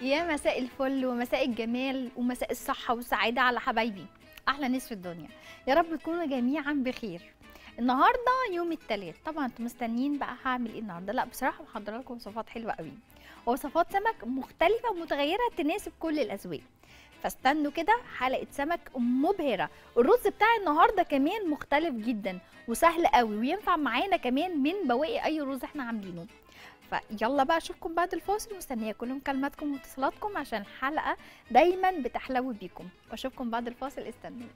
يا مساء الفل ومساء الجمال ومساء الصحة والسعادة على حبايبي أحلى ناس في الدنيا يا رب تكونوا جميعا بخير النهارده يوم التلات طبعا انتوا مستنيين بقى هعمل ايه النهارده لا بصراحه محضره لكم وصفات حلوه قوي وصفات سمك مختلفه ومتغيره تناسب كل الاذواق فاستنوا كده حلقه سمك مبهره الرز بتاع النهارده كمان مختلف جدا وسهل قوي وينفع معانا كمان من بواقي اي رز احنا عاملينه فيلا بقى اشوفكم بعد الفاصل مستنيه كل مكالماتكم واتصالاتكم عشان الحلقه دايما بتحلو بيكم واشوفكم بعد الفاصل استنوا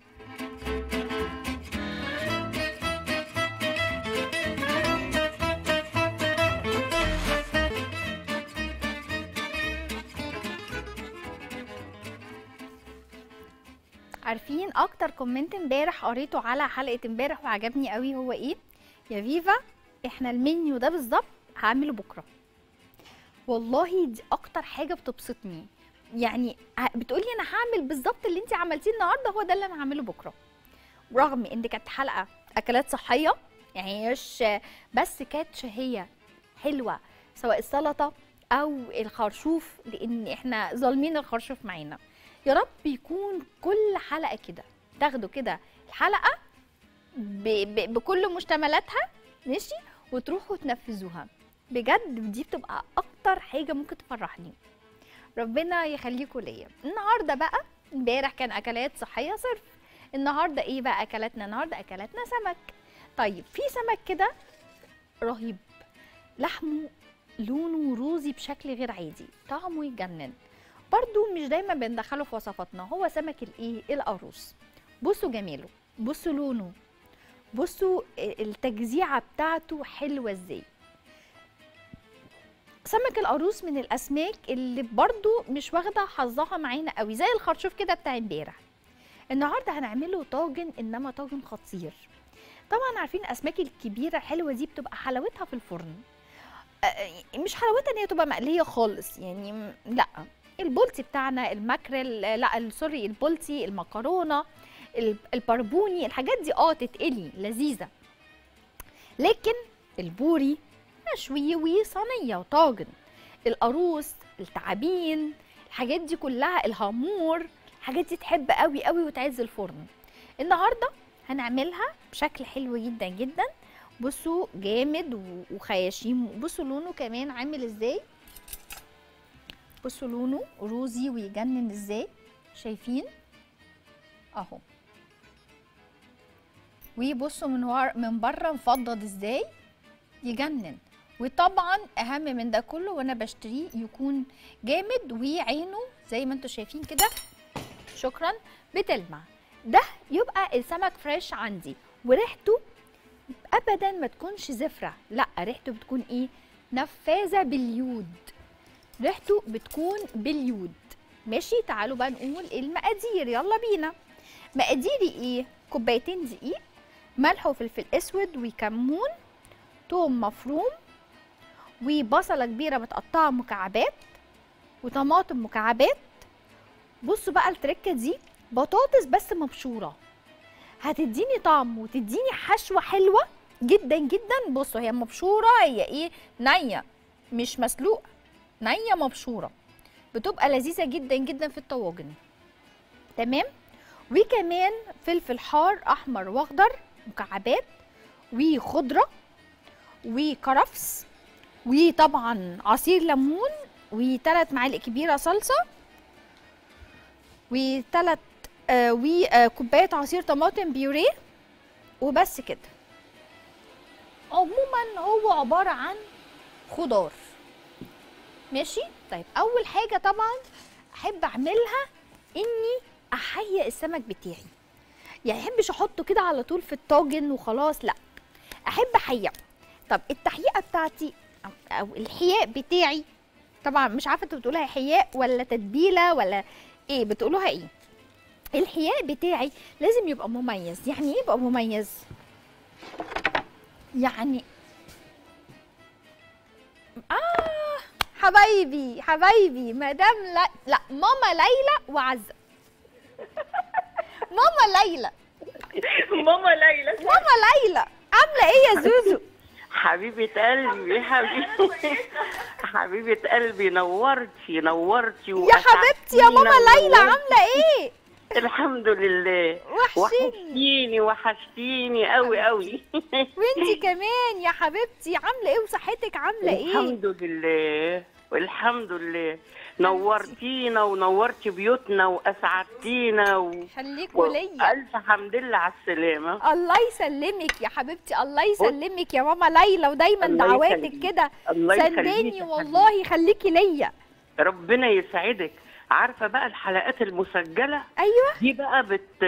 عارفين اكتر كومنت امبارح قريته على حلقه امبارح وعجبني قوي هو ايه يا فيفا احنا المنيو ده بالظبط هعمله بكره والله دي اكتر حاجه بتبسطني يعني ه- بتقولي انا هعمل بالظبط اللي انت عملتيه النهارده هو ده اللي انا هعمله بكره رغم ان كانت حلقه اكلات صحيه يعني مش بس كانت شهيه حلوه سواء السلطه او الخرشوف لان احنا ظالمين الخرشوف معانا يا رب يكون كل حلقه كده تاخدوا كده الحلقه ب ب بكل مشتملاتها ماشي وتروحوا تنفذوها بجد دي بتبقى اكتر حاجه ممكن تفرحني ربنا يخليكم ليا النهارده بقى امبارح كان اكلات صحيه صرف النهارده ايه بقى اكلاتنا النهارده اكلاتنا سمك طيب في سمك كده رهيب لحمه لونه روزي بشكل غير عادي طعمه يجنن برضو مش دايما بندخله في وصفاتنا هو سمك الايه القاروص بصوا جماله بصوا لونه بصوا التجزيعه بتاعته حلوه ازاي سمك القاروص من الاسماك اللي برضو مش واخده حظها معانا قوي زي الخرشوف كده بتاع امبارح النهارده هنعمله طاجن انما طاجن خطير طبعا عارفين الاسماك الكبيره الحلوه دي بتبقى حلاوتها في الفرن آه، مش حلاوتها ان هي تبقى مقليه خالص يعني م- لا البولتي بتاعنا الماكريل لا سوري البولتي المكرونه ال- البربوني الحاجات دي اه تتقلي لذيذه لكن البوري مشوي وصينيه وطاجن القاروص التعابين الحاجات دي كلها الهامور الحاجات دي تحب قوي قوي وتعز الفرن النهارده هنعملها بشكل حلو جدا جدا بصوا جامد و- وخياشيم بصوا لونه كمان عامل ازاي بصوا لونه روزي ويجنن ازاي شايفين اهو وبصوا من ور... من بره مفضض ازاي يجنن وطبعا اهم من ده كله وانا بشتريه يكون جامد وعينه زي ما انتم شايفين كده شكرا بتلمع ده يبقى السمك فريش عندي وريحته ابدا ما تكونش زفره لا ريحته بتكون ايه نفاذه باليود ريحته بتكون باليود ماشي تعالوا بقى نقول المقادير يلا بينا مقاديري ايه كوبايتين دقيق ملح وفلفل اسود وكمون توم مفروم وبصله كبيره متقطعه مكعبات وطماطم مكعبات بصوا بقى التركه دي بطاطس بس مبشوره هتديني طعم وتديني حشوه حلوه جدا جدا بصوا هي مبشوره هي ايه نيه مش مسلوقه نيه مبشوره بتبقى لذيذه جدا جدا في الطواجن تمام وكمان فلفل حار احمر واخضر مكعبات وخضره وكرفس وطبعا عصير ليمون وثلاث معالق كبيره صلصه وثلاث آه وكوبايه عصير طماطم بيوريه وبس كده عموما هو عباره عن خضار ماشي طيب اول حاجه طبعا احب اعملها اني احيق السمك بتاعي يعني احبش احطه كده على طول في الطاجن وخلاص لا احب احيقه طب التحييقه بتاعتي أو- او الحياء بتاعي طبعا مش عارفه انتوا بتقولوها حياء ولا تتبيله ولا ايه بتقولوها ايه الحياء بتاعي لازم يبقى مميز يعني ايه يبقى مميز يعني اه حبايبي حبايبي مدام لا لا ماما ليلى وعزه ماما ليلى ماما ليلى ماما ليلى عامله ايه يا زوزو حبيبة قلبي حبيبي حبيبة قلبي نورتي نورتي يا حبيبتي يا ماما ليلى عامله ايه الحمد لله وحشيني وحشتيني وحشتيني قوي قوي وانتي كمان يا حبيبتي عامله ايه وصحتك عامله ايه الحمد لله والحمد لله نورتينا ونورتي بيوتنا واسعدتينا و... خليكوا ليا الف حمد لله على السلامه الله يسلمك يا حبيبتي الله يسلمك يا ماما ليلى ودايما الله دعواتك يخليك. كده الله يخليك سنداني يا والله خليكي ليا ربنا يسعدك عارفه بقى الحلقات المسجله ايوه دي بقى بت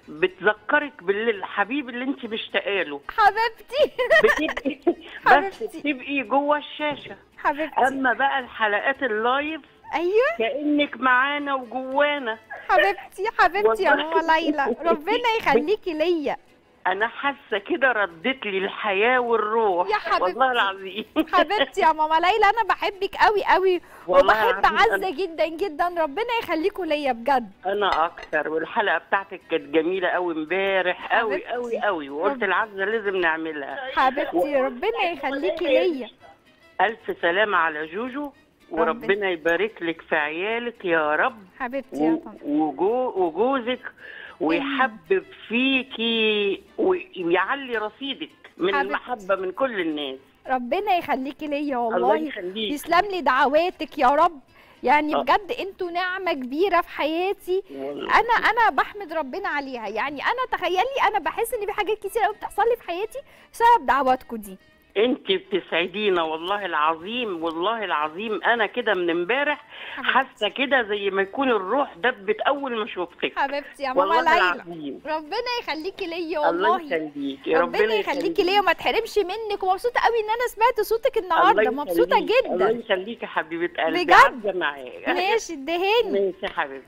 بتذكرك بالحبيب اللي انت مشتاقه له حبيبتي بتبقي بس حبيبتي. بتبقي جوه الشاشه حبيبتي اما بقى الحلقات اللايف ايوه كانك معانا وجوانا حبيبتي حبيبتي يا والله. ماما ليلى ربنا يخليكي ليا انا حاسه كده ردت لي الحياه والروح يا حبيبتي. والله العظيم حبيبتي يا ماما ليلى انا بحبك قوي قوي والله وبحب العظيم عزه جدا جدا ربنا يخليكوا ليا بجد انا اكتر والحلقه بتاعتك كانت جميله قوي امبارح قوي حبيبتي. قوي قوي وقلت رب- العزه لازم نعملها حبيبتي ربنا يخليكي ليا الف سلامه على جوجو وربنا يبارك لك في عيالك يا رب حبيبتي يا و- طنط وجو وجوزك ويحبب فيكي ويعلي رصيدك من حبيبتي. المحبه من كل الناس ربنا يخليكي ليا الله والله يخليك يسلم لي دعواتك يا رب يعني آه. بجد انتوا نعمه كبيره في حياتي والله. انا انا بحمد ربنا عليها يعني انا تخيلي انا بحس ان في حاجات كتير قوي بتحصل لي في حياتي بسبب دعواتكم دي انت بتسعدينا والله العظيم والله العظيم انا كده من امبارح حاسه كده زي ما يكون الروح دبت اول ما شفتك حبيبتي يا ماما والله ليلى العظيم ربنا يخليكي ليا الله والله يخليكي ربنا يخليكي ليا وما تحرمش منك ومبسوطه قوي ان انا سمعت صوتك النهارده الله مبسوطه يخليك. الله جدا يخليكي يا حبيبه قلبي بجد؟ عزه معايا ماشي ادهاني ماشي يا حبيبتي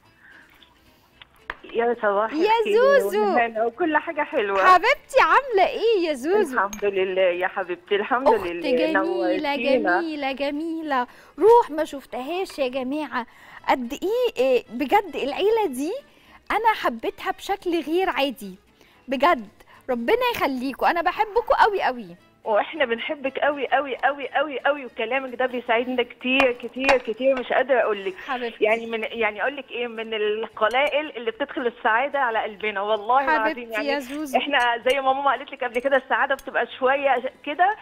يا صباح يا الخير زوزو. والهنا وكل حاجة حلوة حبيبتي عامله ايه يا زوزو الحمد لله يا حبيبتي الحمد اخت لله جميله نورتينا. جميله جميله روح ما شفتهاش يا جماعه قد ايه إيه بجد العيله دي انا حبيتها بشكل غير عادي بجد ربنا يخليكوا انا بحبكوا قوي قوي واحنا بنحبك قوي قوي قوي قوي قوي وكلامك ده بيساعدنا كتير كتير كتير مش قادره اقول لك حبيبتي يعني من يعني اقول لك ايه من القلائل اللي بتدخل السعاده على قلبنا والله العظيم حبيبتي يعني يا زوزو احنا زي ما ماما قالت لك قبل كده السعاده بتبقى شويه كده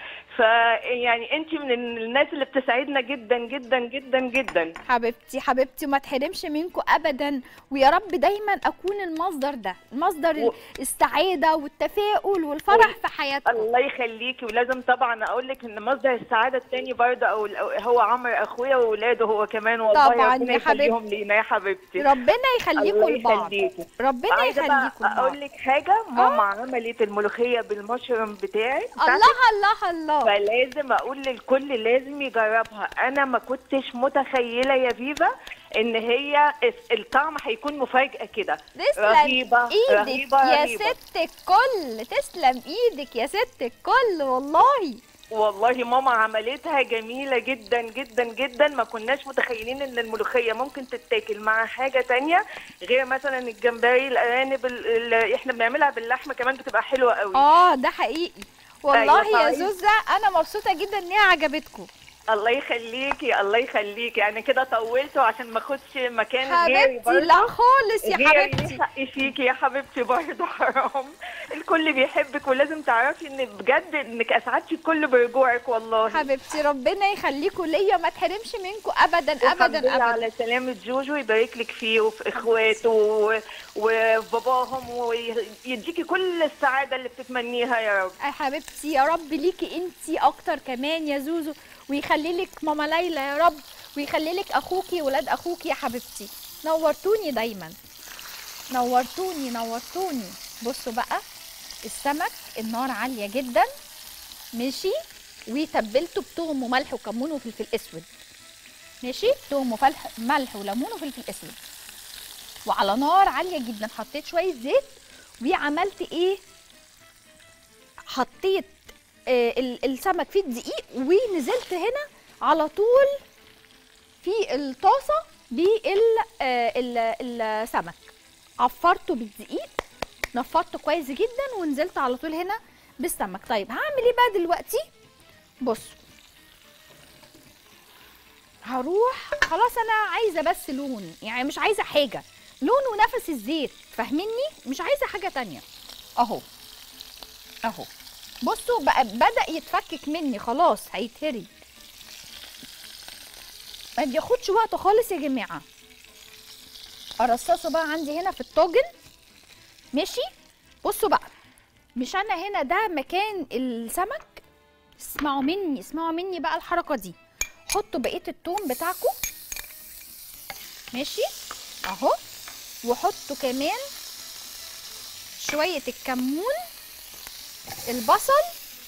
فيعني انت من الناس اللي بتساعدنا جدا جدا جدا جدا حبيبتي حبيبتي وما تحرمش منكم ابدا ويا رب دايما اكون المصدر ده مصدر و- السعاده والتفاؤل والفرح في حياتكم الله يخليكي ولازم طبعا اقول لك ان مصدر السعاده التاني برضه او أو هو عمرو اخويا واولاده هو كمان والله طبعاً ربنا يا يخليهم لينا يا حبيبتي ربنا يخليكم الله لبعض يخليكي ربنا عايزه بقى يخليكم لبعض اقول لك حاجه ماما عملت الملوخيه بالمشروم بتاعي بتاعتك، الله الله الله فلازم اقول للكل لازم يجربها انا ما كنتش متخيله يا فيفا ان هي الطعم هيكون مفاجاه كده تسلم رهيبه ايدك رهيبه يا رهيبه ست الكل تسلم ايدك يا ست الكل والله والله ماما عملتها جميلة جدا جدا جدا ما كناش متخيلين ان الملوخية ممكن تتاكل مع حاجة تانية غير مثلا الجمبري الارانب ال- ال- احنا بنعملها باللحمة كمان بتبقى حلوة قوي اه ده حقيقي والله أيوة، يا طيب. زوزة انا مبسوطة جدا ان هي عجبتكم الله يخليكي الله يخليكي يعني كده طولته عشان ما اخدش مكان غيري حبيبتي برضه. لا خالص يا غيري حبيبتي ليه حق فيكي يا حبيبتي برضه حرام الكل بيحبك ولازم تعرفي ان بجد انك اسعدتي الكل برجوعك والله حبيبتي ربنا يخليكم ليا ما تحرمش منكم ابدا الحمد ابدا لله ابدا على سلامة جوجو يبارك لك فيه وفي اخواته و- وباباهم ويديكي كل السعادة اللي بتتمنيها يا رب يا حبيبتي يا رب ليكي انتي اكتر كمان يا زوزو ويخلي لك ماما ليلى يا رب ويخلي لك اخوكي ولاد اخوكي يا حبيبتي نورتوني دايما نورتوني نورتوني بصوا بقى السمك النار عاليه جدا ماشي وتبلته بتوم وملح وكمون وفلفل اسود ماشي توم وفلح ملح وليمون وفلفل اسود وعلى نار عاليه جدا حطيت شويه زيت وعملت ايه حطيت آه، ال- السمك في الدقيق ونزلت هنا على طول في الطاسه بالسمك عفرته بالدقيق نفضته كويس جدا ونزلت على طول هنا بالسمك طيب هعمل ايه بقى دلوقتي بصوا هروح خلاص انا عايزه بس لون يعني مش عايزه حاجه لون ونفس الزيت فاهميني مش عايزه حاجه تانية اهو اهو بصوا بقى بدا يتفكك مني خلاص هيتهري ما بياخدش وقت خالص يا جماعه ارصصه بقى عندي هنا في الطاجن ماشي بصوا بقى مش انا هنا ده مكان السمك اسمعوا مني اسمعوا مني بقى الحركه دي حطوا بقيه التوم بتاعكم ماشي اهو وحطوا كمان شويه الكمون البصل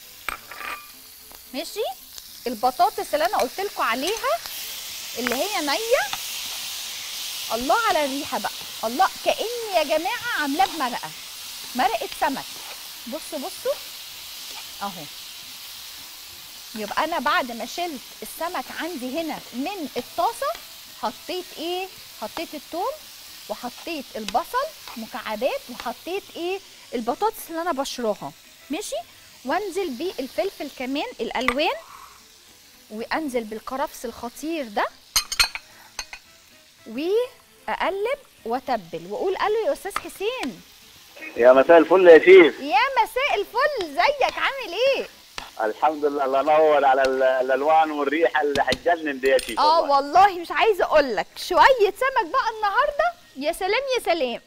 ماشي البطاطس اللي انا قلت لكم عليها اللي هي نيه الله على الريحه بقى الله كاني يا جماعه عاملاه بمرقه مرقه سمك بصوا بصوا اهو يبقى انا بعد ما شلت السمك عندي هنا من الطاسه حطيت ايه حطيت الثوم وحطيت البصل مكعبات وحطيت ايه البطاطس اللي انا بشراها ماشي وانزل بالفلفل كمان الالوان وانزل بالكرفس الخطير ده واقلب واتبل واقول الو يا استاذ حسين يا مساء الفل يا شيف يا مساء الفل ازيك عامل ايه الحمد لله الله ينور على ال- الالوان والريحه اللي هتجنن دي يا شيف اه والله. والله مش عايزه اقول لك شويه سمك بقى النهارده يا سلام يا سلام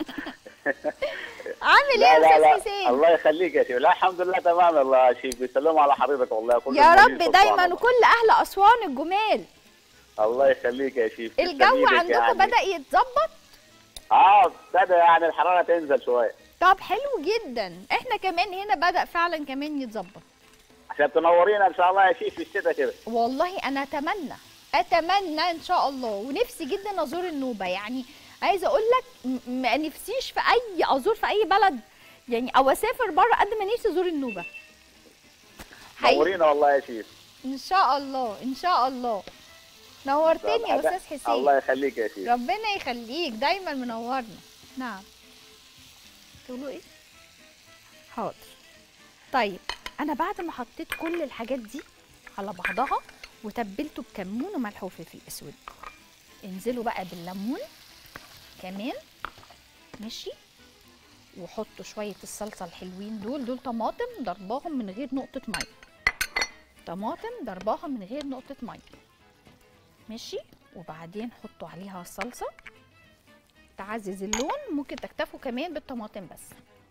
عامل ايه لا يا لا استاذ لا حسين الله يخليك يا شيف لا الحمد لله تمام والله يا شيف بيسلموا على حضرتك والله كل يا المريض رب سلطان دايما والله. وكل اهل اسوان الجمال الله يخليك يا شيف الجو تسلم إيدك عندكم يعني. بدا يتظبط اه ابتدى يعني الحراره تنزل شويه طب حلو جدا احنا كمان هنا بدا فعلا كمان يتظبط عشان تنورينا ان شاء الله يا شيف في الشتاء كده والله انا اتمنى اتمنى ان شاء الله ونفسي جدا ازور النوبه يعني عايزه اقول لك م- ما نفسيش في اي ازور في اي بلد يعني او اسافر بره قد ما نفسي ازور النوبه حقيقي. نورينا والله يا شيف ان شاء الله ان شاء الله نورتني يا استاذ حسين الله يخليك يا شيف ربنا يخليك دايما منورنا نعم تقولوا ايه حاضر طيب انا بعد ما حطيت كل الحاجات دي على بعضها وتبلته بكمون وملح وفلفل اسود انزلوا بقى بالليمون كمان ماشي وحطوا شويه الصلصه الحلوين دول دول طماطم ضرباهم من غير نقطه ميه طماطم ضرباها من غير نقطه ميه ماشي وبعدين حطوا عليها الصلصه تعزز اللون ممكن تكتفوا كمان بالطماطم بس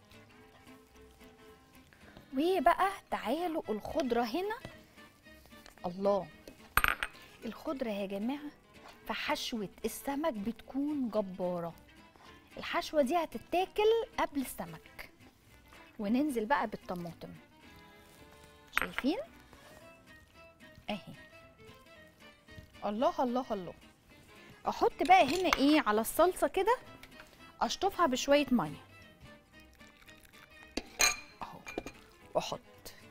وبقى تعالوا الخضره هنا الله الخضره يا جماعه في حشوه السمك بتكون جباره الحشوه دي هتتاكل قبل السمك وننزل بقى بالطماطم شايفين اهي الله الله الله احط بقى هنا ايه على الصلصه كده اشطفها بشويه ميه اهو واحط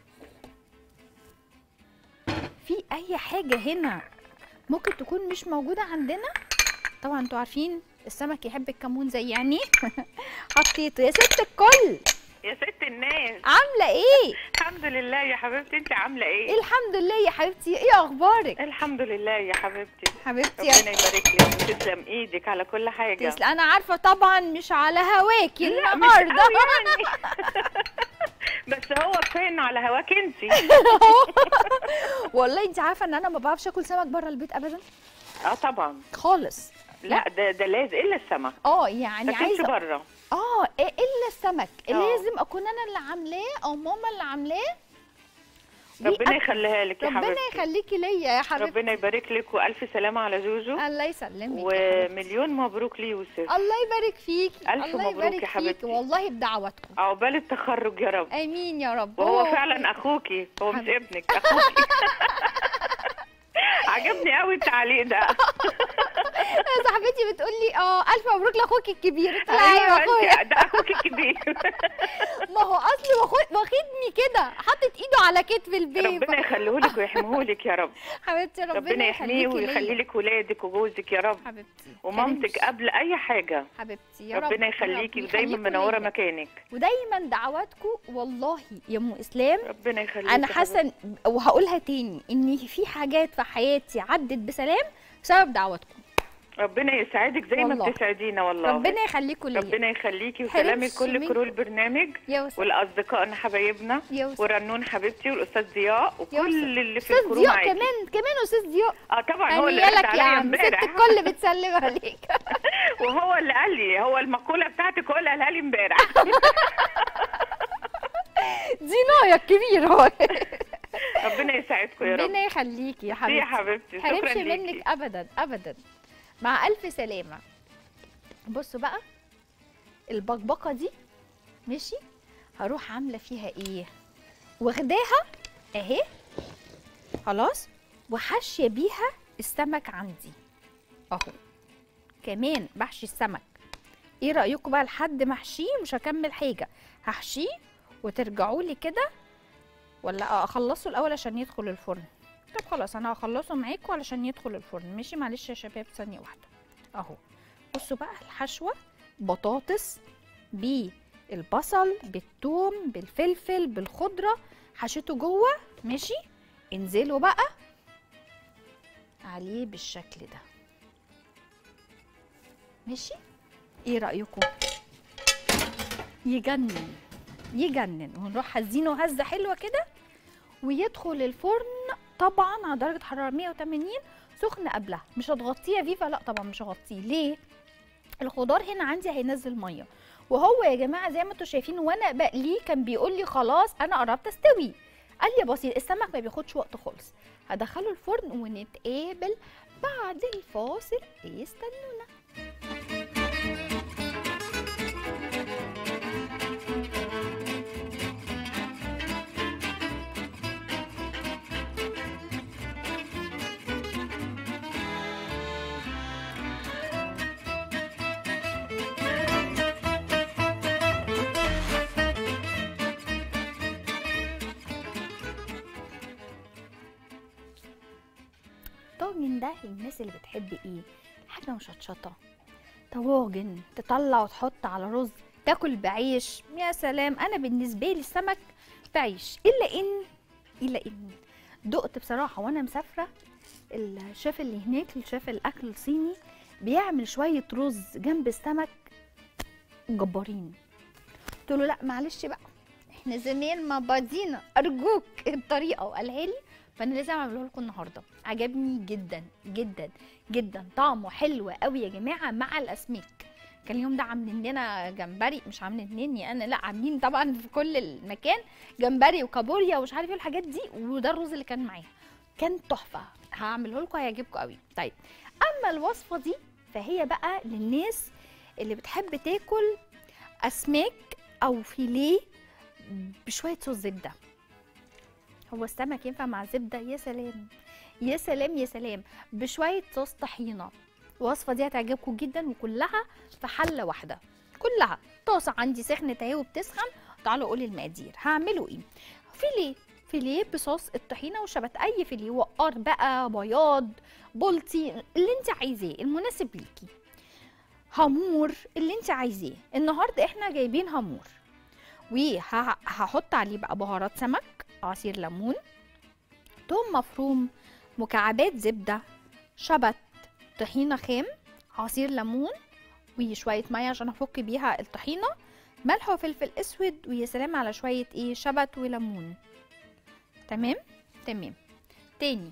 في اي حاجه هنا ممكن تكون مش موجوده عندنا طبعا انتوا عارفين السمك يحب الكمون زي يعني حطيته يا ست الكل يا ست الناس عامله ايه الحمد لله يا حبيبتي انت عامله ايه الحمد لله يا حبيبتي ايه اخبارك الحمد لله يا حبيبتي حبيبتي يا ربنا يبارك لك وتسلم ايدك على كل حاجه تسلا انا عارفه طبعا مش على هواكي لا، مش النهارده قوي يعني. بس هو كفايه انه على هواك انت والله انت عارفه ان انا ما بعرفش اكل سمك بره البيت ابدا اه طبعا خالص لا ده ده لازم الا السمك اه يعني تاكلش عايزه بره اه إيه الا السمك آه. لازم اكون انا اللي عاملاه او ماما اللي عاملاه ربنا وأك- يخليها لك يا ربنا حبيبتي يخليكي ليا يا حبيبتي ربنا يبارك لك والف سلامه على جوجو الله يسلمك يا حبيبتي. ومليون مبروك ليوسف الله يبارك فيكي ألف الله مبروك يا يبارك حبيبتي. فيكي والله بدعواتكم عقبال التخرج يا رب امين يا رب وهو فعلا اخوكي هو مش حبيبتي. ابنك اخوكي عجبني قوي التعليق ده يا صاحبتي حبيبتي بتقولي اه الف مبروك لاخوك الكبير قلت لها ايوه ايوه اخويا أنت- ده اخوك الكبير ما هو اصلي واخد- واخدني كده حاطط ايده على كتف البيبي ربنا يخليه لك ويحميه لك يا رب حبيبتي ربنا, ربنا يحميه يخليكي ويخلي ليا. لك ولادك وجوزك يا رب حبيبتي ومامتك كريمش. قبل اي حاجه حبيبتي يا رب ربنا يا رب يخليكي ودايما يخليكوا منوره ليا. مكانك ودايما دعواتكم والله يا ام اسلام ربنا يخليك انا حاسه إن- وهقولها تاني ان في حاجات في حياتي عدت بسلام بسبب دعواتكم ربنا يسعدك زي والله. ما بتسعدينا والله ربنا يخليكم ليا ربنا يخليكي حرمش وسلامي لكل منك. كرو البرنامج يا وسام والاصدقائنا حبايبنا يا وسام ورنون حبيبتي والاستاذ ضياء يا وكل وسام. اللي في استاذ الكرو ضياء معاكي كمان كمان استاذ ضياء اه طبعا هو اللي هنيا رد لك يا عليا عم ست امبارح الكل بتسلم عليك وهو اللي قال لي هو المقوله بتاعتك هو اللي قالها لي امبارح دي نايا الكبير هو ربنا يسعدكم يا رب ربنا يخليكي يا دي يا حبيبتي حبيبتي شكرا حرمش ليكي منك ابدا ابدا مع الف سلامه بصوا بقى البقبقه دي ماشي هروح عامله فيها ايه واخداها اهي خلاص وحاشيه بيها السمك عندي اهو كمان بحشي السمك ايه رايكم بقى لحد ما احشيه مش هكمل حاجه هحشيه وترجعوا لي كده ولا اخلصه الاول عشان يدخل الفرن طب خلاص انا هخلصه معاكم علشان يدخل الفرن ماشي معلش يا شباب ثانيه واحده اهو بصوا بقى الحشوه بطاطس بالبصل بالثوم بالفلفل بالخضره حشيته جوه ماشي انزلوا بقى عليه بالشكل ده ماشي ايه رايكم يجنن يجنن ونروح هزينه هزه حلوه كده ويدخل الفرن طبعا على درجه حراره 180 سخن قبلها مش هتغطيه يا فيفا لا طبعا مش هغطيه ليه الخضار هنا عندي هينزل ميه وهو يا جماعه زي ما انتم شايفين وانا بقليه كان بيقول لي خلاص انا قربت استوي قال لي بسيط السمك ما بياخدش وقت خالص هدخله الفرن ونتقابل بعد الفاصل استنونا طاجن ده للناس اللي بتحب ايه حاجه مشطشطه طواجن تطلع وتحط على رز تاكل بعيش يا سلام انا بالنسبه لي السمك بعيش الا ان الا ان دقت بصراحه وانا مسافره الشيف اللي هناك الشيف الاكل الصيني بيعمل شويه رز جنب السمك جبارين قلت له لا معلش بقى احنا زمان مع بعضينا ارجوك الطريقه وقالها لي فانا لازم اعمله لكم النهارده عجبني جدا جدا جدا طعمه حلو قوي يا جماعه مع الاسماك كان اليوم ده عاملين لنا جمبري مش عاملين لني انا لا عاملين طبعا في كل المكان جمبري وكابوريا ومش عارف ايه الحاجات دي وده الرز اللي كان معاها كان تحفه هعمله لكم هيعجبكم قوي طيب اما الوصفه دي فهي بقى للناس اللي بتحب تاكل اسماك او فيليه بشويه صوص زبده هو السمك ينفع مع زبده يا سلام يا سلام يا سلام بشويه صوص طحينه الوصفه دي هتعجبكم جدا وكلها في حله واحده كلها طاسه عندي سخنت اهي وبتسخن تعالوا قولي المقادير هعمله ايه فيليه فيليه بصوص الطحينه وشبت اي فيليه وقار بقى بياض بولتي اللي انت عايزاه المناسب ليكي هامور اللي انت عايزاه النهارده احنا جايبين هامور وهحط عليه بقى بهارات سمك عصير ليمون توم مفروم مكعبات زبده شبت طحينه خام عصير ليمون وشويه ميه عشان افك بيها الطحينه ملح وفلفل اسود ويا سلام على شويه ايه شبت وليمون تمام تمام تاني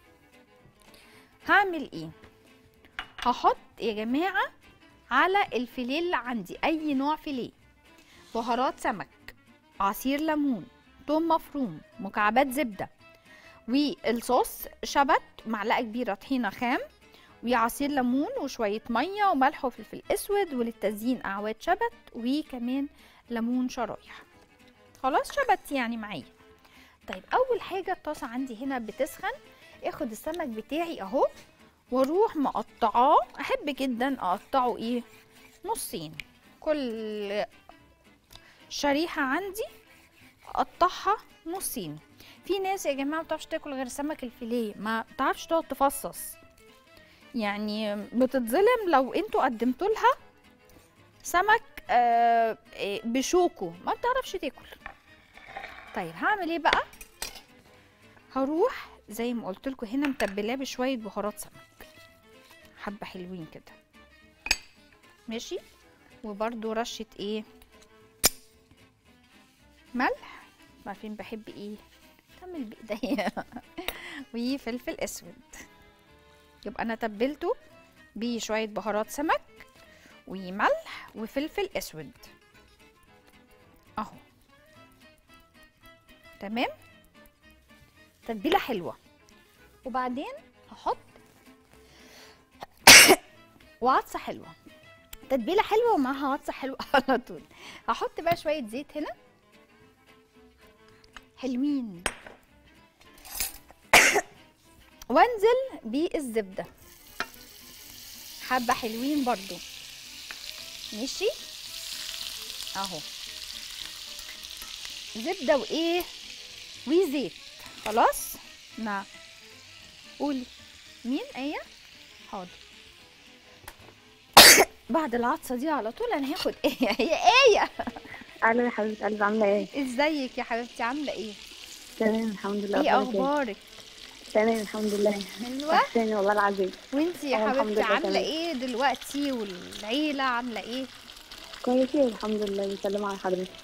هعمل ايه هحط يا جماعه على الفيليه اللي عندي اي نوع فيليه بهارات سمك عصير ليمون توم مفروم مكعبات زبده والصوص شبت معلقه كبيره طحينه خام وعصير ليمون وشويه ميه وملح وفلفل اسود وللتزيين اعواد شبت وكمان ليمون شرايح خلاص شبت يعني معايا طيب اول حاجه الطاسه عندي هنا بتسخن اخد السمك بتاعي اهو واروح مقطعاه احب جدا اقطعه ايه نصين كل شريحه عندي اقطعها نصين في ناس يا جماعه ما بتعرفش تاكل غير سمك الفيليه ما بتعرفش تقعد تفصص يعني بتتظلم لو انتوا قدمتوا لها سمك آه إيه، بشوكه ما بتعرفش تاكل طيب هعمل ايه بقى هروح زي ما قلت لكم هنا متبلاه بشويه بهارات سمك حبه حلوين كده ماشي وبرده رشه ايه ملح عارفين بحب ايه كمل بايديا وفلفل اسود يبقى انا تبلته بشويه بهارات سمك وملح وفلفل اسود اهو تمام تتبيله حلوه وبعدين هحط وعدسه حلوه تتبيله حلوه ومعاها عدسه حلوه على طول هحط بقى شويه زيت هنا حلوين وانزل بالزبده حبه حلوين برضو ماشي اهو زبده وايه وزيت خلاص نعم قولي مين ايه حاضر بعد العطسه دي على طول انا هاخد ايه هي ايه الو يا حبيبه قلبي عامله ايه؟ ازيك يا حبيبتي عامله ايه تمام الحمد لله ايه أخبارك اخبارك تمام الحمد لله حلوه وحشاني والله العظيم وانتي يا أه، الحمد حبيبتي لله عامله تمام. ايه دلوقتي والعيله عامله ايه كويسين الحمد لله بيسلموا على حضرتك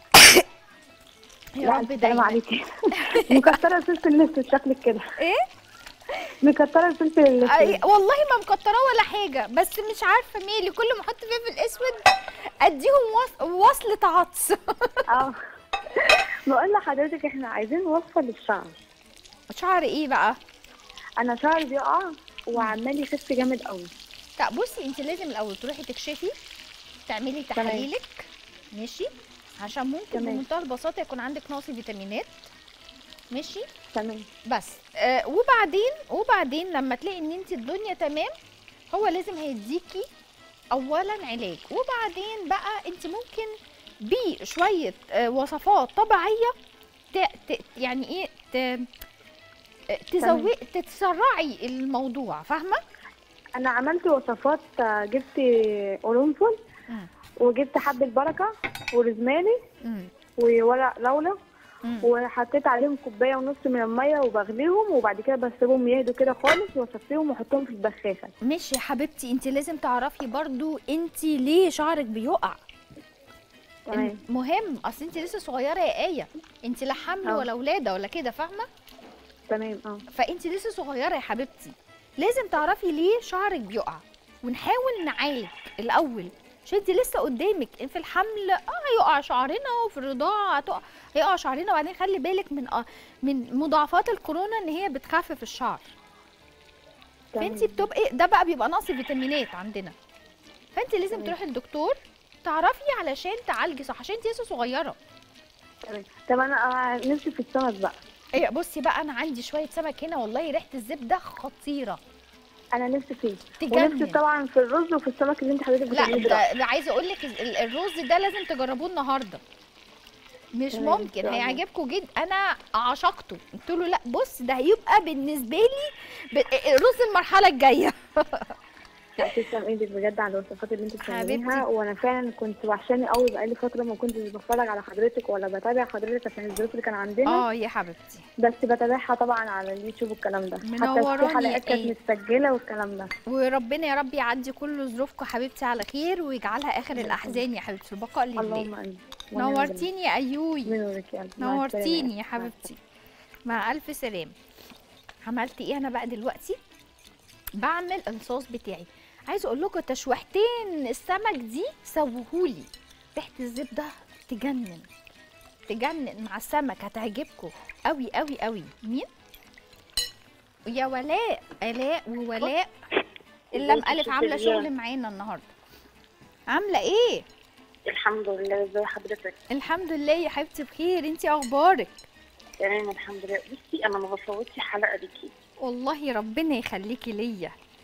يا لا، رب السلام دايما عليكي مكتره الفلفل الاسود شكلك كده ايه مكتره الفلفل الاسود أي- والله ما مكتراه ولا حاجه بس مش عارفه مالي كل ما احط فلفل اسود اديهم وص- وصلة عطس اه بقول لحضرتك احنا عايزين وصفه للشعر شعر ايه بقى انا شعري بيقع وعمال يخف جامد قوي لا بصي انت لازم الاول تروحي تكشفي تعملي تمام. تحاليلك ماشي عشان ممكن تمام. بمنتهى البساطه يكون عندك نقص فيتامينات ماشي تمام بس آه وبعدين وبعدين لما تلاقي ان انت الدنيا تمام هو لازم هيديكي اولا علاج وبعدين بقى انت ممكن بشويه آه وصفات طبيعيه ت... ت... يعني ايه ت... آه، تزوي تتسرعي الموضوع فاهمه انا عملت وصفات آه، جبت قرنفل مم. وجبت حبه بركه ورزماري مم. وورق لولا مم. وحطيت عليهم كوبايه ونص من الميه وبغليهم وبعد كده بسيبهم يهدوا كده خالص واصفيهم واحطهم في البخاخه ماشي يا حبيبتي انت لازم تعرفي برضو انت ليه شعرك بيقع تمام مهم اصل انت لسه صغيره يا ايه انت لا حمل اه. ولا ولاده ولا كده فاهمه تمام اه فانت لسه صغيره يا حبيبتي لازم تعرفي ليه شعرك بيقع ونحاول نعالج الاول عشان انت لسه قدامك في الحمل اه هيقع شعرنا وفي الرضاعه هتقع هيقع شعرنا وبعدين خلي بالك من آه من مضاعفات الكورونا ان هي بتخفف الشعر فانت تمام. بتبقي ده بقى بيبقى نقص فيتامينات عندنا فانت لازم تمام. تروحي الدكتور تعرفي علشان تعالجي صح عشان انت لسه صغيره تمام طب انا آه، نفسي في السمك بقى ايه بصي بقى انا عندي شويه سمك هنا والله ريحه الزبده خطيره انا نفسي فيه تجنن. ونفسي طبعا في الرز وفي السمك اللي انت حضرتك لا بتعمليه ده ده, ده عايزه اقول لك ال- الرز ده لازم تجربوه النهارده مش تمام، إن ممكن شاء الله. هيعجبكم جدا انا عشقته قلت له لا بص ده هيبقى بالنسبه لي ب- رز المرحله الجايه لا تسلم ايدك بجد على الوصفات اللي انت حبيبتي. بتعمليها وانا فعلا كنت وحشاني قوي بقالي فتره ما كنتش بتفرج على حضرتك ولا بتابع حضرتك عشان الظروف اللي كان عندنا اه يا حبيبتي بس بتابعها طبعا على اليوتيوب والكلام ده حتى منوراني في حلقات يا آية. كانت متسجله والكلام ده وربنا يا رب يعدي كل ظروفكم حبيبتي على خير ويجعلها اخر الاحزان يا حبيبتي البقاء لله اللهم امين ونعم نورتيني يا ايوي بالله. منورك يا قلبي مع نورتيني السلامة. يا حبيبتي مع الف سلام عملت ايه انا بقى دلوقتي بعمل الصوص بتاعي عايزه اقول لكم تشويحتين السمك دي سوهولي ريحه الزبده تجنن تجنن مع السمك هتعجبكم قوي قوي قوي مين يا ولاء الاء وولاء اللام الف عامله شغل معانا النهارده عامله ايه الحمد لله ازي حضرتك الحمد لله يا حبيبتي بخير انتي اخبارك تمام الحمد لله بصي انا ما بفوتش حلقه ليكي والله ربنا يخليكي ليا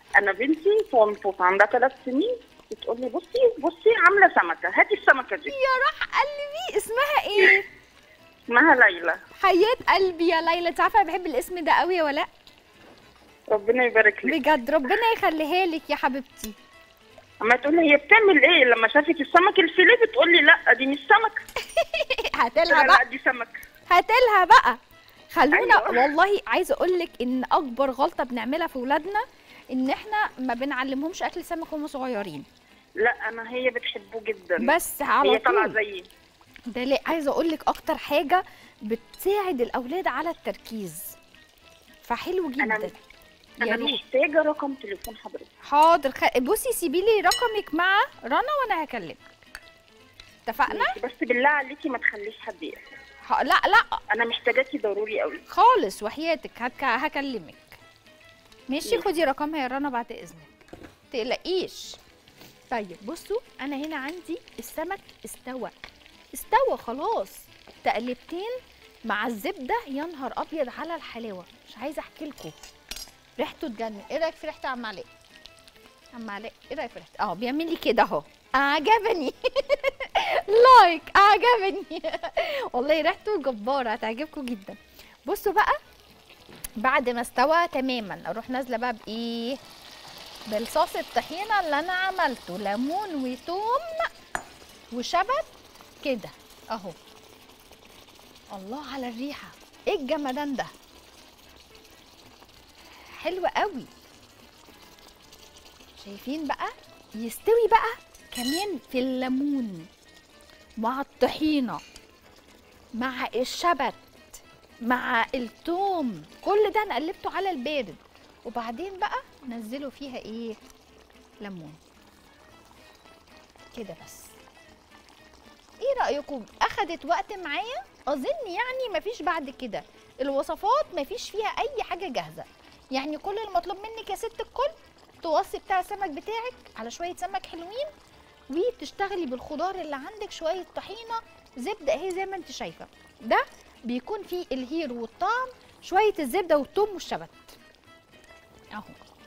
انا بنتي صنفت عندها ثلاث سنين بتقول لي بصي بصي عامله سمكه هاتي السمكه دي يا روح قلبي اسمها ايه اسمها ليلى حياة قلبي يا ليلى انت عارفه انا بحب الاسم ده قوي يا ولاء ربنا يبارك لك بجد ربنا يخليها لك يا حبيبتي اما تقول لي هي بتعمل ايه لما شافت السمك الفيليه بتقول لي لا دي مش سمك هاتلها لا, بقى لا دي سمك هاتلها بقى خلونا أيوة. والله عايزه اقول لك ان اكبر غلطه بنعملها في ولادنا ان احنا ما بنعلمهمش اكل سمك وهم صغيرين لا انا هي بتحبه جدا بس على هي طالعه طول زيي ده ليه عايزه اقول لك اكتر حاجه بتساعد الاولاد على التركيز فحلو جدا أنا- يا انا ريت محتاجه رقم تليفون حضرتك حاضر خ... بصي سيبي لي رقمك مع رنا وانا هكلمك اتفقنا ماشي، بس بالله عليكي ما تخليش حد يقفل ح... لا لا انا محتاجاكي ضروري قوي خالص وحياتك هك... هكلمك ماشي ماشي. خدي رقمها يا رنا بعد اذنك تقلقيش طيب بصوا انا هنا عندي السمك استوى استوى خلاص تقلبتين مع الزبده يا نهار ابيض على الحلاوه مش عايزه احكي لكم ريحته تجنن ايه رايك في ريحته يا عم علاء عم علاء ايه رايك في ريحته اه بيعمل لي كده اهو عجبني لايك عجبني والله ريحته جباره هتعجبكم جدا بصوا بقى بعد ما استوى تماما اروح نازله بقى بايه بالصوص الطحينه اللي انا عملته ليمون وتوم وشبت كده اهو الله على الريحه ايه الجمدان ده حلو قوي شايفين بقى يستوي بقى كمان في الليمون مع الطحينه مع الشبت مع التوم كل ده انا قلبته على البارد وبعدين بقى نزلوا فيها ايه ليمون كده بس ايه رايكم اخدت وقت معايا اظن يعني مفيش بعد كده الوصفات مفيش فيها اي حاجه جاهزه يعني كل المطلوب منك يا ست الكل توصي بتاع السمك بتاعك على شويه سمك حلوين وتشتغلي بالخضار اللي عندك شويه طحينه زبده اهي زي ما انت شايفه ده بيكون فيه الهير والطعم شويه الزبده والثوم والشبت اهو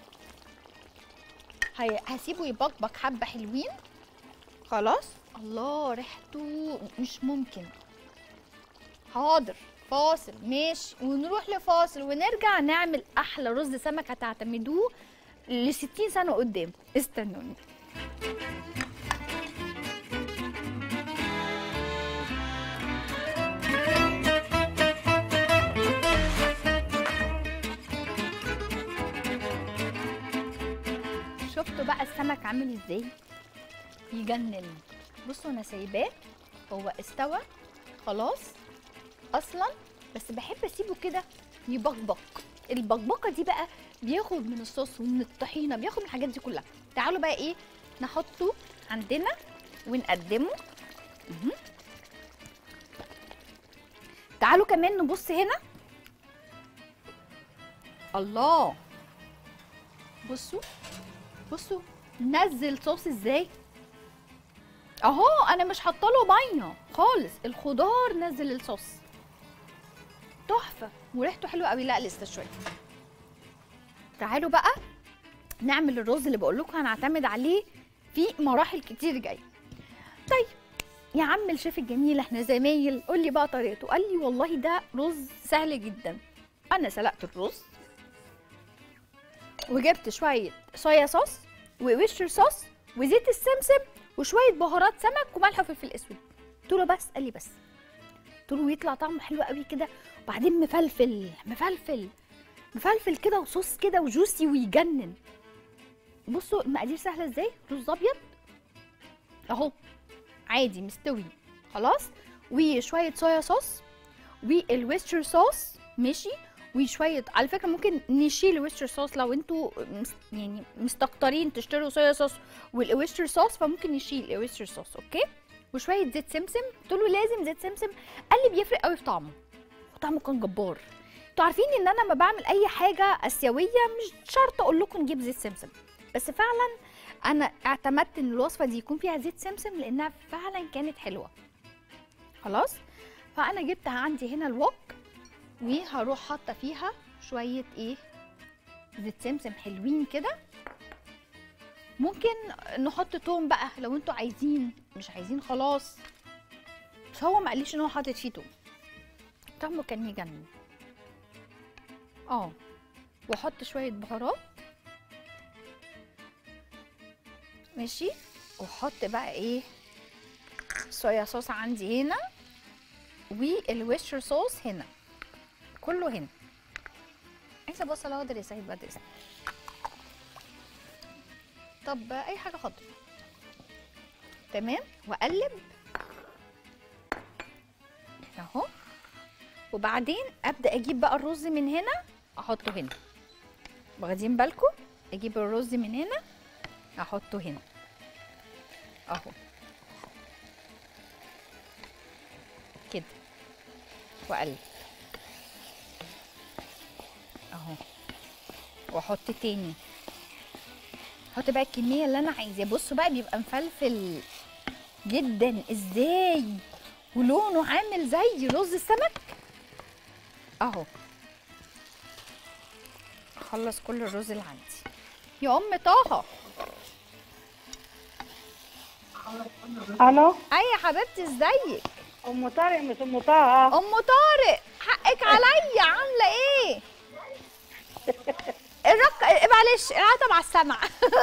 هي- هسيبه يبقبق حبه حلوين خلاص الله ريحته مش ممكن حاضر فاصل ماشي ونروح لفاصل ونرجع نعمل احلى رز سمك هتعتمدوه ل 60 سنه قدام استنوني شفتوا بقى السمك عامل ازاي يجنن بصوا انا سايباه هو استوى خلاص اصلا بس بحب اسيبه كده يبقبق البقبقه دي بقى بياخد من الصوص ومن الطحينه بياخد من الحاجات دي كلها تعالوا بقى ايه نحطه عندنا ونقدمه مهم. تعالوا كمان نبص هنا الله بصوا بصوا نزل صوص ازاي اهو انا مش حاطه له ميه خالص الخضار نزل الصوص تحفه وريحته حلوه قوي لا لسه شويه تعالوا بقى نعمل الرز اللي بقول لكم هنعتمد عليه في مراحل كتير جايه طيب يا عم الشيف الجميل احنا زمايل قول لي بقى طريقته قال لي والله ده رز سهل جدا انا سلقت الرز وجبت شويه صويا صوص وويستر صوص وزيت السمسم وشويه بهارات سمك وملح وفلفل اسود قلت له بس قال لي بس قلت له يطلع طعمه حلو قوي كده وبعدين مفلفل مفلفل مفلفل كده وصوص كده وجوسي ويجنن بصوا المقادير سهله ازاي رز ابيض اهو عادي مستوي خلاص وشويه صويا صوص والويستر صوص ماشي وشويه على فكره ممكن نشيل الويستر صوص لو انتوا مس- يعني مستكترين تشتروا صويا صوص والاويستر صوص فممكن نشيل الاويستر صوص اوكي وشويه زيت سمسم قلت له لازم زيت سمسم قال لي بيفرق قوي في طعمه وطعمه كان جبار انتوا عارفين ان انا لما بعمل اي حاجه اسيويه مش شرط اقول لكم نجيب زيت سمسم بس فعلا انا اعتمدت ان الوصفه دي يكون فيها زيت سمسم لانها فعلا كانت حلوه خلاص فانا جبتها عندي هنا الوك وهروح حاطه فيها شويه ايه زيت سمسم حلوين كده ممكن نحط توم بقى لو انتوا عايزين مش عايزين خلاص بس هو ما قاليش ان هو حاطط فيه توم طعمه كان يجنن اه واحط شويه بهارات ماشي واحط بقى ايه صويا صوص عندي هنا والويستر صوص هنا كله هنا عايزه بصل اقدر يا سعيد بدرس طب اي حاجه خضرا تمام واقلب اهو وبعدين ابدا اجيب بقى الرز من هنا احطه هنا واخدين بالكم اجيب الرز من هنا احطه هنا اهو كده واقلب اهو واحط تاني احط بقى الكميه اللي انا عايزاه بصوا بقى بيبقى مفلفل جدا ازاي ولونه عامل زي رز السمك اهو اخلص كل الرز اللي عندي يا ام طه الو اي يا حبيبتي ازيك ام طارق مش ام طه ام طارق حقك عليا عامله ايه الرق إيه معلش العتب على السمع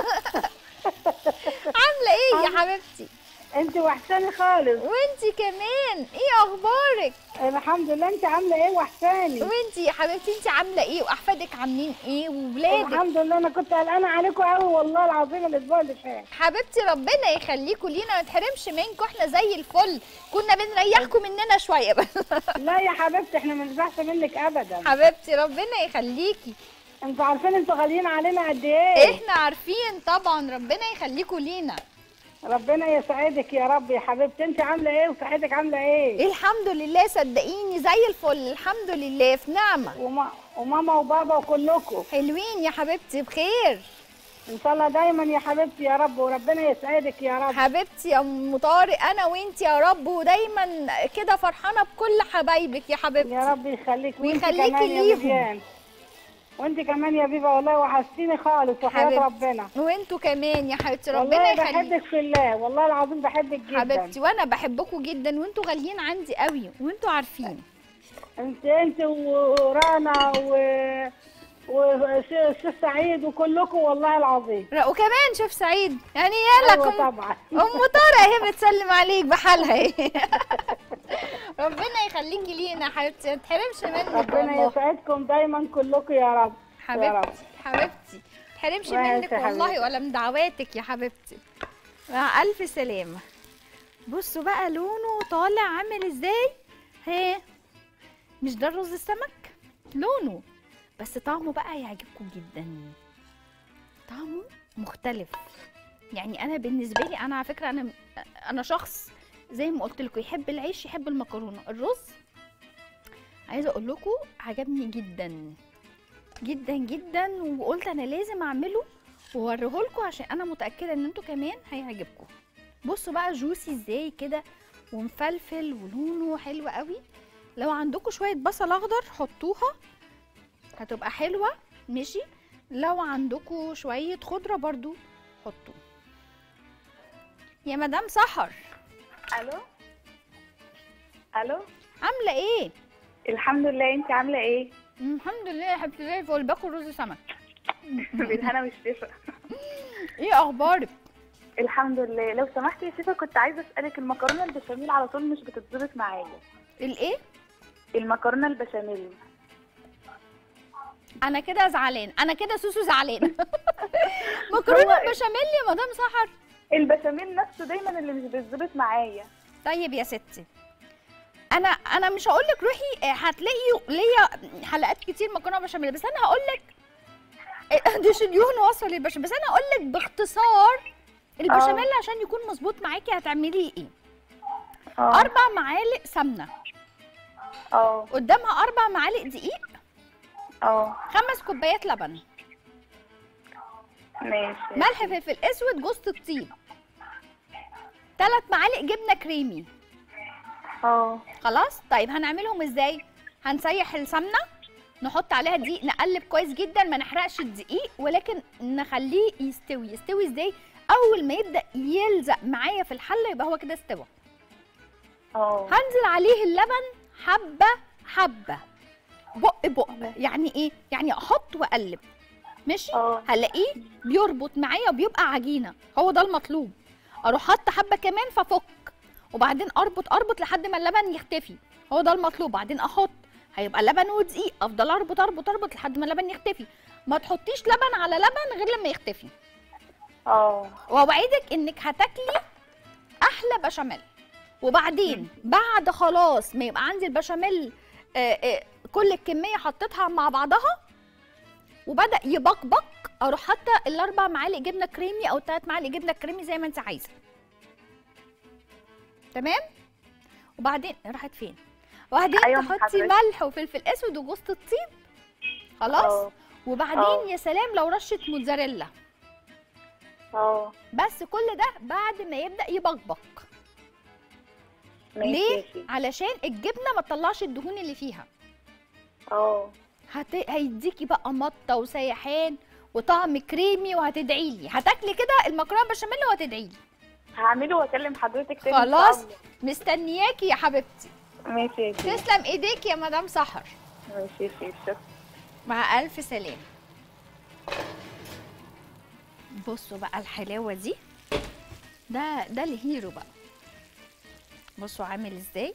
عامله ايه يا حبيبتي انت وحشاني خالص وانتي كمان ايه اخبارك الحمد لله انت عامله ايه وحشاني وانتي يا حبيبتي انتي عامله ايه واحفادك عاملين ايه وولادك الحمد لله انا كنت قلقانه عليكم قوي والله العظيم الاسبوع اللي فات حبيبتي ربنا يخليكوا لينا ما نتحرمش منكم احنا زي الفل كنا بنريحكم مننا شويه بس لا يا حبيبتي احنا ما نزعش منك ابدا حبيبتي ربنا يخليكي انتوا عارفين انتوا غاليين علينا قد ايه احنا عارفين طبعا ربنا يخليكوا لينا ربنا يسعدك يا رب يا حبيبتي انت عامله ايه وصحتك عامله ايه الحمد لله صدقيني زي الفل الحمد لله في نعمه وما وماما وبابا وكلكم حلوين يا حبيبتي بخير ان شاء الله دايما يا حبيبتي يا رب وربنا يسعدك يا رب حبيبتي يا ام طارق انا وانت يا رب ودايما كده فرحانه بكل حبايبك يا حبيبتي يا رب يخليك وانت ويخليكي كمان يا ليهم. فيفيان. وانت كمان يا بيبا والله وحشتيني خالص وحياة حبيبتي. ربنا وانتوا كمان يا حبيبتي ربنا والله يخليك بحبك في الله والله العظيم بحبك جدا حبيبتي وانا بحبكم جدا وانتوا غاليين عندي قوي وانتوا عارفين انت انت ورانا و وشيخ سعيد وكلكم والله العظيم لا، وكمان شيف سعيد يعني يلا ايوه كم طبعا ام طارق اهي بتسلم عليك بحالها اهي ربنا يخليكي لينا يا حبيبتي ما تحرمش منك ربنا والله يسعدكم دايما كلكم يا رب يا رب. حبيبتي حبيبتي ما تحرمش ماشي منك يا والله حبيبتي. ولا من دعواتك يا حبيبتي مع الف سلامه بصوا بقى لونه طالع عامل ازاي ها مش ده رز السمك لونه بس طعمه بقى هيعجبكم جدا طعمه مختلف يعني انا بالنسبه لي انا على فكره انا انا شخص زي ما قلت لكم يحب العيش يحب المكرونه الرز عايزه اقول لكم عجبني جدا جدا جدا وقلت انا لازم اعمله واوريه لكم عشان انا متاكده ان انتوا كمان هيعجبكم بصوا بقى جوسي ازاي كده ومفلفل ولونه حلو قوي لو عندكم شويه بصل اخضر حطوها هتبقى حلوه ماشي لو عندكم شويه خضره برضو حطوا يا مدام سحر الو الو عامله ايه الحمد لله انت عامله ايه مم، الحمد لله يا حبيبتي زي الفل باكل رز سمك بالهنا والشفا ايه اخبارك الحمد لله لو سمحتي يا شيفا كنت عايزه اسالك المكرونه البشاميل على طول مش بتتظبط معايا الايه المكرونه البشاميل انا كده زعلان انا كده سوسو زعلان مكرونه هو- بشاميل يا مدام سحر البشاميل نفسه دايما اللي مش بيتظبط معايا طيب يا ستي انا انا مش هقول لك روحي آه، هتلاقي ليا حلقات كتير مكرونه بشاميل بس انا هقول لك دي شديون وصفه للبشاميل بس انا هقول لك باختصار البشاميل عشان يكون مظبوط معاكي هتعملي ايه اه اربع معالق سمنه اه قدامها اربع معالق دقيق اه خمس كوبايات لبن ماشي ملح فلفل اسود جوز الطيب ثلاث معالق جبنه كريمي اه خلاص طيب هنعملهم ازاي هنسيح السمنه نحط عليها دقيق نقلب كويس جدا ما نحرقش الدقيق ولكن نخليه يستوي يستوي ازاي اول ما يبدا يلزق معايا في الحله يبقى هو كده استوى اه هنزل عليه اللبن حبه حبه بق بق يعني ايه يعني احط واقلب ماشي اه هلاقيه بيربط معايا وبيبقى عجينه هو ده المطلوب اروح حاطه حبه كمان فافك وبعدين اربط اربط لحد ما اللبن يختفي هو ده المطلوب بعدين احط هيبقى لبن ودقيق افضل اربط اربط اربط لحد ما اللبن يختفي ما تحطيش لبن على لبن غير لما يختفي اه واوعدك انك هتاكلي احلى بشاميل وبعدين بعد خلاص ما يبقى عندي البشاميل آه، آه، كل الكميه حطيتها مع بعضها وبدا يبقبق اروح حاطه الاربع معالق جبنه كريمي او ثلاث معالق جبنه كريمي زي ما انت عايزه تمام وبعدين راحت فين وبعدين أيوة تحطي حضرتك. ملح وفلفل اسود وجوز الطيب خلاص اه وبعدين آه. يا سلام لو رشه موتزاريلا اه بس كل ده بعد ما يبدا يبقبق ماشي ليه؟ يا شيخ. علشان الجبنه ما تطلعش الدهون اللي فيها اه هت... هيديكي بقى مطه وسيحان وطعم كريمي وهتدعي لي هتاكلي كده المكرونه بشاميل وهتدعي لي هعمله واكلم حضرتك تاني إن شاء خلاص الله. مستنياكي يا حبيبتي ماشي يا شيخ تسلم ايديك يا مدام سحر ماشي يا شيخ شكرا مع الف سلامه بصوا بقى الحلاوه دي ده ده الهيرو بقى بصوا عامل ازاي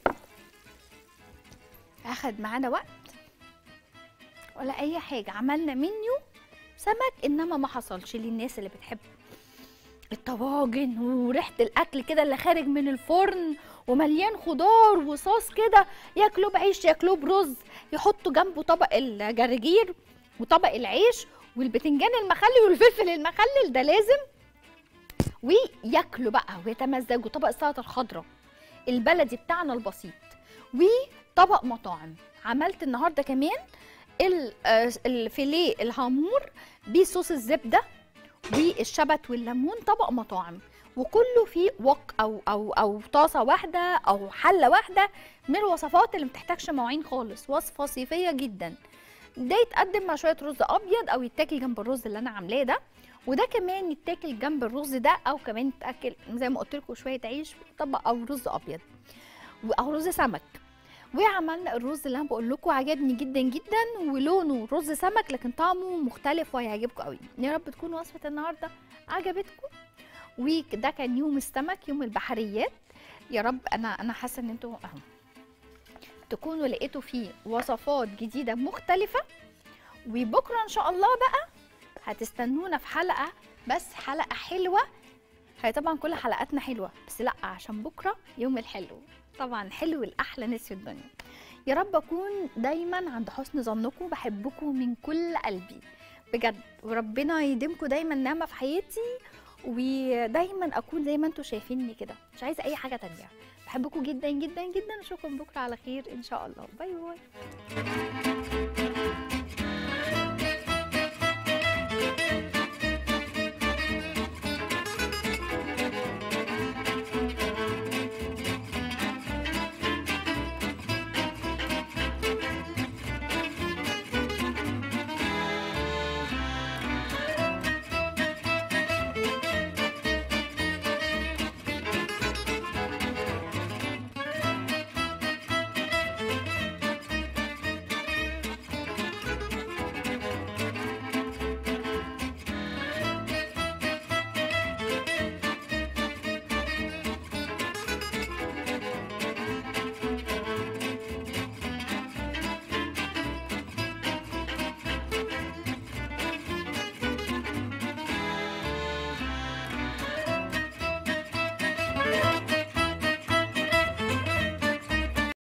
اخد معانا وقت ولا اي حاجه عملنا منيو سمك انما ما حصلش للناس اللي بتحب الطواجن وريحه الاكل كده اللي خارج من الفرن ومليان خضار وصوص كده ياكلوه بعيش ياكلوه برز يحطوا جنبه طبق الجرجير وطبق العيش والبتنجان المخلل والفلفل المخلل ده لازم وياكلوا بقى ويتمزجوا طبق السلطه الخضراء البلدي بتاعنا البسيط وطبق مطاعم عملت النهارده كمان ال- آه، الفيليه الهامور بصوص الزبده والشبت والليمون طبق مطاعم وكله فيه وك او او او طاسه واحده او حله واحده من الوصفات اللي متحتاجش مواعين خالص وصفه صيفيه جدا ده يتقدم مع شويه رز ابيض او يتاكل جنب الرز اللي انا عاملاه ده وده كمان يتاكل جنب الرز ده او كمان يتاكل زي ما قلت لكم شويه عيش طبق او رز ابيض و- او رز سمك وعملنا الرز اللي انا بقول لكم عجبني جدا جدا ولونه رز سمك لكن طعمه مختلف وهيعجبكم قوي يا رب تكون وصفه النهارده عجبتكم وده كان يوم السمك يوم البحريات يا رب انا انا حاسه ان انتوا اهو تكونوا لقيتوا فيه وصفات جديده مختلفه وبكره ان شاء الله بقى هتستنونا في حلقه بس حلقه حلوه هي طبعا كل حلقاتنا حلوه بس لا عشان بكره يوم الحلو طبعا حلو الاحلى ناس في الدنيا يا رب اكون دايما عند حسن ظنكم بحبكم من كل قلبي بجد وربنا يديمكم دايما نعمه في حياتي ودايما اكون زي ما انتم شايفيني كده مش عايزه اي حاجه تانية بحبكم جدا جدا جدا اشوفكم بكره على خير ان شاء الله باي باي